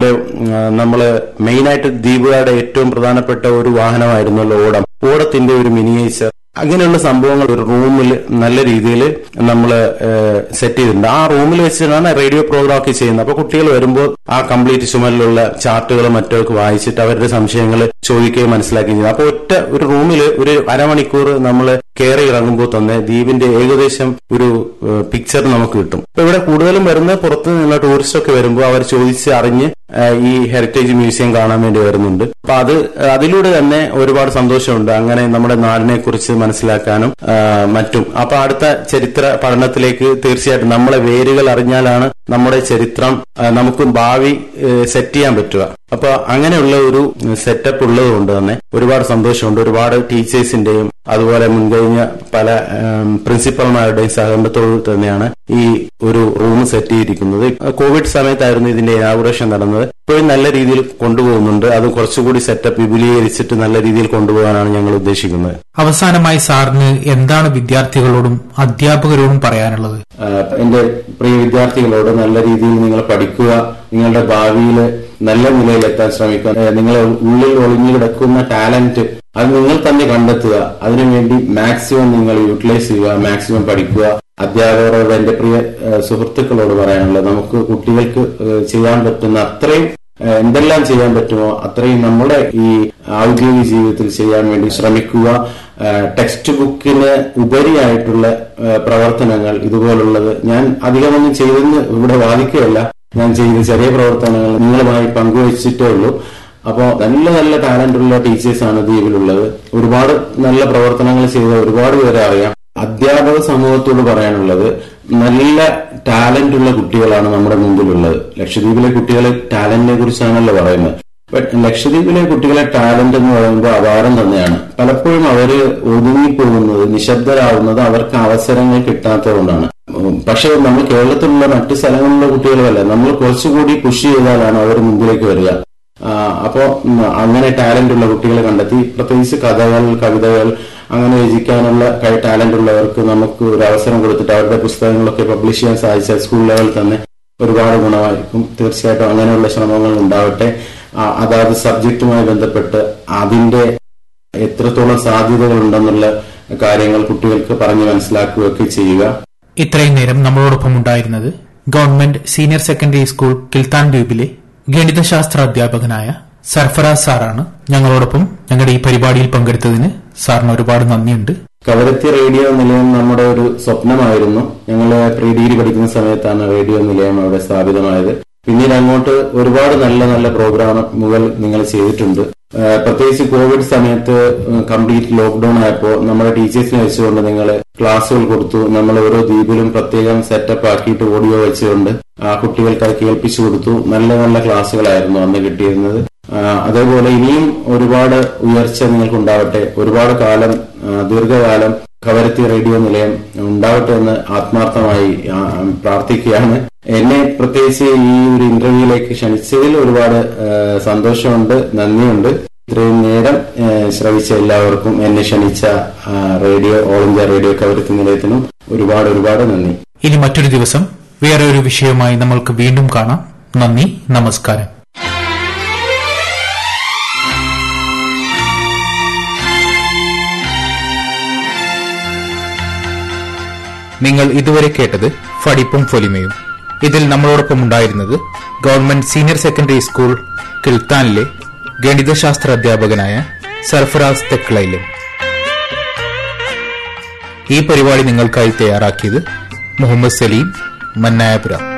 നമ്മള് മെയിനായിട്ട് ദ്വീപുകാരുടെ ഏറ്റവും പ്രധാനപ്പെട്ട ഒരു വാഹനമായിരുന്നല്ലോ ഓടം ഓടത്തിന്റെ ഒരു മിനിയേച്ചർ അങ്ങനെയുള്ള സംഭവങ്ങൾ ഒരു റൂമിൽ നല്ല രീതിയിൽ നമ്മൾ സെറ്റ് ചെയ്തിട്ടുണ്ട് ആ റൂമിൽ വെച്ചിട്ടാണ് റേഡിയോ പ്രോഗ്രാം ഒക്കെ ചെയ്യുന്നത് അപ്പൊ കുട്ടികൾ വരുമ്പോൾ ആ കംപ്ലീറ്റ് ചുമലിലുള്ള ചാർട്ടുകൾ മറ്റൊക്കെ വായിച്ചിട്ട് അവരുടെ സംശയങ്ങൾ ചോദിക്കുകയും മനസ്സിലാക്കുകയും ചെയ്യുന്നത് അപ്പൊ ഒറ്റ ഒരു റൂമിൽ ഒരു അരമണിക്കൂർ നമ്മൾ കയറി ഇറങ്ങുമ്പോൾ തന്നെ ദ്വീപിന്റെ ഏകദേശം ഒരു പിക്ചർ നമുക്ക് കിട്ടും അപ്പൊ ഇവിടെ കൂടുതലും വരുന്ന പുറത്ത് നിന്നുള്ള ടൂറിസ്റ്റ് ഒക്കെ വരുമ്പോൾ അവർ ചോദിച്ച് അറിഞ്ഞ് ഈ ഹെറിറ്റേജ് മ്യൂസിയം കാണാൻ വേണ്ടി വരുന്നുണ്ട് അപ്പൊ അത് അതിലൂടെ തന്നെ ഒരുപാട് സന്തോഷമുണ്ട് അങ്ങനെ നമ്മുടെ നാടിനെ കുറിച്ച് മനസ്സിലാക്കാനും മറ്റും അപ്പൊ അടുത്ത ചരിത്ര പഠനത്തിലേക്ക് തീർച്ചയായിട്ടും നമ്മളെ വേരുകൾ അറിഞ്ഞാലാണ് നമ്മുടെ ചരിത്രം നമുക്ക് ഭാവി സെറ്റ് ചെയ്യാൻ പറ്റുക അപ്പൊ അങ്ങനെയുള്ള ഒരു സെറ്റപ്പ് ഉള്ളത് കൊണ്ട് തന്നെ ഒരുപാട് സന്തോഷമുണ്ട് ഒരുപാട് ടീച്ചേഴ്സിന്റെയും അതുപോലെ മുൻകഴിഞ്ഞ പല പ്രിൻസിപ്പൽമാരുടെയും സഹകരണത്തോട് തന്നെയാണ് ഈ ഒരു റൂം സെറ്റ് ചെയ്തിരിക്കുന്നത് കോവിഡ് സമയത്തായിരുന്നു ഇതിന്റെ ഇനാഗുറേഷൻ നടന്നത് ഇപ്പോഴും നല്ല രീതിയിൽ കൊണ്ടുപോകുന്നുണ്ട് അത് കുറച്ചുകൂടി സെറ്റപ്പ് വിപുലീകരിച്ചിട്ട് നല്ല രീതിയിൽ കൊണ്ടുപോകാനാണ് ഞങ്ങൾ ഉദ്ദേശിക്കുന്നത് അവസാനമായി സാറിന് എന്താണ് വിദ്യാർത്ഥികളോടും അധ്യാപകരോടും പറയാനുള്ളത് എന്റെ പ്രിയ വിദ്യാർത്ഥികളോട് നല്ല രീതിയിൽ നിങ്ങൾ പഠിക്കുക നിങ്ങളുടെ ഭാവിയിൽ നല്ല നിലയിലെത്താൻ ശ്രമിക്കുക നിങ്ങളെ ഉള്ളിൽ ഒളിഞ്ഞു കിടക്കുന്ന ടാലന്റ് അത് നിങ്ങൾ തന്നെ കണ്ടെത്തുക അതിനുവേണ്ടി മാക്സിമം നിങ്ങൾ യൂട്ടിലൈസ് ചെയ്യുക മാക്സിമം പഠിക്കുക അധ്യാപകരോട് എന്റെ പ്രിയ സുഹൃത്തുക്കളോട് പറയാനുള്ളത് നമുക്ക് കുട്ടികൾക്ക് ചെയ്യാൻ പറ്റുന്ന അത്രയും എന്തെല്ലാം ചെയ്യാൻ പറ്റുമോ അത്രയും നമ്മുടെ ഈ ഔദ്യോഗിക ജീവിതത്തിൽ ചെയ്യാൻ വേണ്ടി ശ്രമിക്കുക ടെക്സ്റ്റ് ബുക്കിന് ഉപരിയായിട്ടുള്ള പ്രവർത്തനങ്ങൾ ഇതുപോലുള്ളത് ഞാൻ അധികമൊന്നും ചെയ്തെന്ന് ഇവിടെ വാദിക്കുകയല്ല ഞാൻ ചെയ്ത ചെറിയ പ്രവർത്തനങ്ങൾ നിങ്ങളുമായി പങ്കുവച്ചിട്ടേ ഉള്ളൂ അപ്പോൾ നല്ല നല്ല ടാലന്റ് ഉള്ള ടീച്ചേഴ്സാണ് ദ്വീപിലുള്ളത് ഒരുപാട് നല്ല പ്രവർത്തനങ്ങൾ ചെയ്ത ഒരുപാട് പേരെ അറിയാം അധ്യാപക സമൂഹത്തോട് പറയാനുള്ളത് നല്ല ടാലന്റ് ഉള്ള കുട്ടികളാണ് നമ്മുടെ മുമ്പിലുള്ളത് ലക്ഷദ്വീപിലെ കുട്ടികളെ ടാലന്റിനെ കുറിച്ചാണല്ലോ പറയുന്നത് ബട്ട് ലക്ഷദ്വീപിലെ കുട്ടികളെ ടാലന്റ് എന്ന് പറയുമ്പോൾ അപാരം തന്നെയാണ് പലപ്പോഴും അവര് ഒതുങ്ങിപ്പോകുന്നത് നിശബ്ദരാകുന്നത് അവർക്ക് അവസരങ്ങൾ കിട്ടാത്തതുകൊണ്ടാണ് പക്ഷെ നമ്മൾ കേരളത്തിലുള്ള മറ്റു സ്ഥലങ്ങളിലുള്ള കുട്ടികളല്ല നമ്മൾ കുറച്ചുകൂടി പുഷ് ചെയ്താലാണ് അവർ മുമ്പിലേക്ക് വരിക അപ്പോ അങ്ങനെ ടാലന്റ് ഉള്ള കുട്ടികളെ കണ്ടെത്തി പ്രത്യേകിച്ച് കഥകൾ കവിതകൾ അങ്ങനെ രചിക്കാനുള്ള ടാലന്റ് ഉള്ളവർക്ക് നമുക്ക് ഒരു അവസരം കൊടുത്തിട്ട് അവരുടെ പുസ്തകങ്ങളൊക്കെ പബ്ലിഷ് ചെയ്യാൻ സാധിച്ച സ്കൂൾ ലെവൽ തന്നെ ഒരുപാട് ഗുണമായിരിക്കും തീർച്ചയായിട്ടും അങ്ങനെയുള്ള ശ്രമങ്ങൾ ഉണ്ടാവട്ടെ അതാത് സബ്ജക്റ്റുമായി ബന്ധപ്പെട്ട് അതിന്റെ എത്രത്തോളം സാധ്യതകൾ ഉണ്ടെന്നുള്ള കാര്യങ്ങൾ കുട്ടികൾക്ക് പറഞ്ഞു മനസ്സിലാക്കുകയൊക്കെ ചെയ്യുക ഇത്രയും നേരം നമ്മളോടൊപ്പം ഉണ്ടായിരുന്നത് government senior secondary school Kiltan ദ്വീപിലെ ഗണിതശാസ്ത്ര അധ്യാപകനായ സർഫറാസ് സാറാണ് ഞങ്ങളോടൊപ്പം ഞങ്ങളുടെ ഈ പരിപാടിയിൽ പങ്കെടുത്തതിന് സാറിന് ഒരുപാട് നന്ദിയുണ്ട് കവരത്തി റേഡിയോ നിലയം നമ്മുടെ ഒരു സ്വപ്നമായിരുന്നു ഞങ്ങൾ പ്രീ ഡിഗ്രി പഠിക്കുന്ന സമയത്താണ് റേഡിയോ നിലയം അവിടെ സ്ഥാപിതമായത് പിന്നീട് അങ്ങോട്ട് ഒരുപാട് നല്ല നല്ല പ്രോഗ്രാമുകൾ നിങ്ങൾ ചെയ്തിട്ടുണ്ട് പ്രത്യേകിച്ച് കോവിഡ് സമയത്ത് കംപ്ലീറ്റ് ലോക്ക്ഡൌൺ ആയപ്പോൾ നമ്മുടെ ടീച്ചേഴ്സിനെ വെച്ചുകൊണ്ട് നിങ്ങൾ ക്ലാസ്സുകൾ കൊടുത്തു നമ്മൾ ഓരോ ദ്വീപിലും പ്രത്യേകം സെറ്റപ്പ് ആക്കിയിട്ട് ഓഡിയോ വെച്ചുകൊണ്ട് ആ കുട്ടികൾക്ക് അത് കേൾപ്പിച്ചു കൊടുത്തു നല്ല നല്ല ക്ലാസ്സുകളായിരുന്നു അന്ന് കിട്ടിയിരുന്നത് അതേപോലെ ഇനിയും ഒരുപാട് ഉയർച്ച നിങ്ങൾക്കുണ്ടാവട്ടെ ഒരുപാട് കാലം ദീർഘകാലം കവരത്തി റേഡിയോ നിലയം ഉണ്ടാവട്ടെ എന്ന് ആത്മാർത്ഥമായി പ്രാർത്ഥിക്കുകയാണ് എന്നെ പ്രത്യേകിച്ച് ഈ ഒരു ഇന്റർവ്യൂയിലേക്ക് ക്ഷണിച്ചതിൽ ഒരുപാട് സന്തോഷമുണ്ട് നന്ദിയുണ്ട് ഇത്രയും നേരം ശ്രവിച്ച എല്ലാവർക്കും എന്നെ ക്ഷണിച്ച radio all India radio Kavaratti നിലയത്തിനും ഒരുപാട് ഒരുപാട് നന്ദി ഇനി മറ്റൊരു ദിവസം വേറെ ഒരു വിഷയവുമായി നമ്മൾക്ക് വീണ്ടും കാണാം നന്ദി നമസ്കാരം നിങ്ങൾ ഇതുവരെ കേട്ടത് ഫടിപ്പും ഫൊലിമയും ഇതിൽ നമ്മളോടൊപ്പം ഉണ്ടായിരുന്നത് ഗവൺമെന്റ് സീനിയർ സെക്കൻഡറി സ്കൂൾ കിൽത്താനിലെ ഗണിതശാസ്ത്ര അധ്യാപകനായ സർഫറാസ് തെക്ലയിലും ഈ പരിപാടി നിങ്ങൾക്കായി തയ്യാറാക്കിയത് മുഹമ്മദ് സലീം മന്നായപുരം